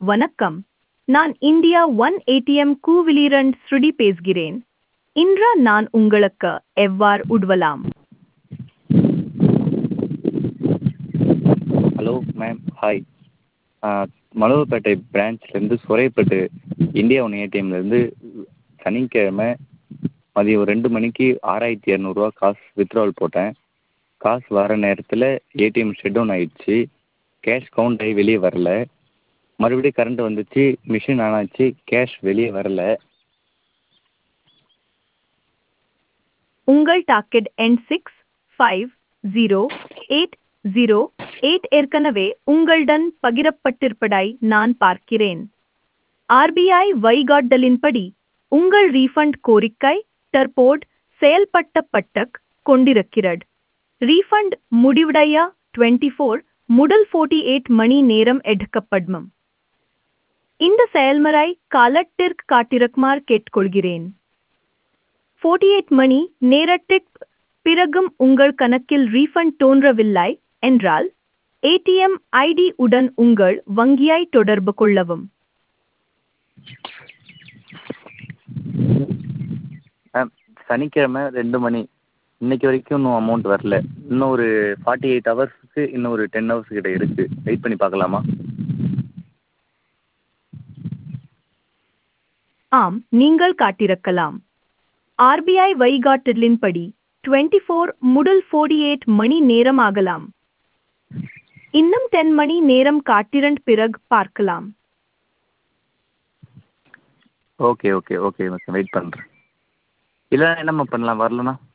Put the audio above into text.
வணக்கம் நான் India one ATM கூவிலிரண்ட் ஸ்ருடி பேசுகிறேன் இன்று நான் உங்களுக்கு எவ்வாறு உதவலாம் ஹலோ மேம் ஹாய் மலவப்பேட்டை பிரான்ச்லேருந்து சுரைப்பேட்டு இந்தியா ஒன் ஏடிஎம்லேருந்து சனிக்கிழமை மதியம் ஒரு ரெண்டு மணிக்கு ஆறாயிரத்தி இரநூறுவா காசு வித்ட்ராவல் போட்டேன் காசு வர நேரத்தில் ஏடிஎம் ஷட் டவுன் ஆயிடுச்சு கேஷ் கவுண்ட் ஆகி வெளியே வரல மறுபடியும் கரண்ட் வந்துச்சு மிஷின் ஆன் ஆச்சு கேஷ் வெளியே வரல உங்கள் டாக்கெட் எண் six five zero eight zero eight ஏற்கனவே உங்களுடன் பகிரப்பட்டிருப்பதை நான் பார்க்கிறேன் ஆர்பிஐ வழிகாட்டலின்படி உங்கள் ரீஃபண்ட் கோரிக்கை தற்போது செயல்பட்டப்பட்டக் கொண்டிருக்கிறது ரீஃபண்ட் முடிவடைய டுவெண்ட்டி ஃபோர் முதல் ஃபோர்ட்டி எயிட் மணி நேரம் எடுக்கப்படும் இந்த செயல்முறை காலத்திற்கு காட்டிருக்குமாறு கேட்டுக்கொள்கிறேன் ஃபோர்ட்டி எயிட் மணி நேரத்திற்கு பிறகும் உங்கள் கணக்கில் ரீஃபண்ட் தோன்றவில்லை என்றால் ஏடிஎம் ஐடி உடன் உங்கள் வங்கியை தொடர்பு கொள்ளவும் மேம் சனிக்கிழமை ரெண்டு மணி இன்னைக்கு வரைக்கும் இன்னும் அமௌண்ட் வரல இன்னும் ஒரு ஃபார்ட்டி எயிட் ஹவர்ஸுக்கு இன்னும் ஒரு டென் ஹவர்ஸ் கிட்ட இருக்குது வெயிட் பண்ணி பார்க்கலாமா ஆம் நீங்கள் காட்டிருக்கலாம் ஆர்பிஐ வழிகாட்டலின்படி டுவெண்ட்டி ஃபோர் முதல் ஃபோர்ட்டி எயிட் மணி நேரம் ஆகலாம் இன்னும் டென் மணி நேரம் காட்டிரண்ட் பிறகு பார்க்கலாம் okay okay okay okay wait பண்ணுறேன் இல்லைன்னா என்னம்மா பண்ணலாம் வரலனா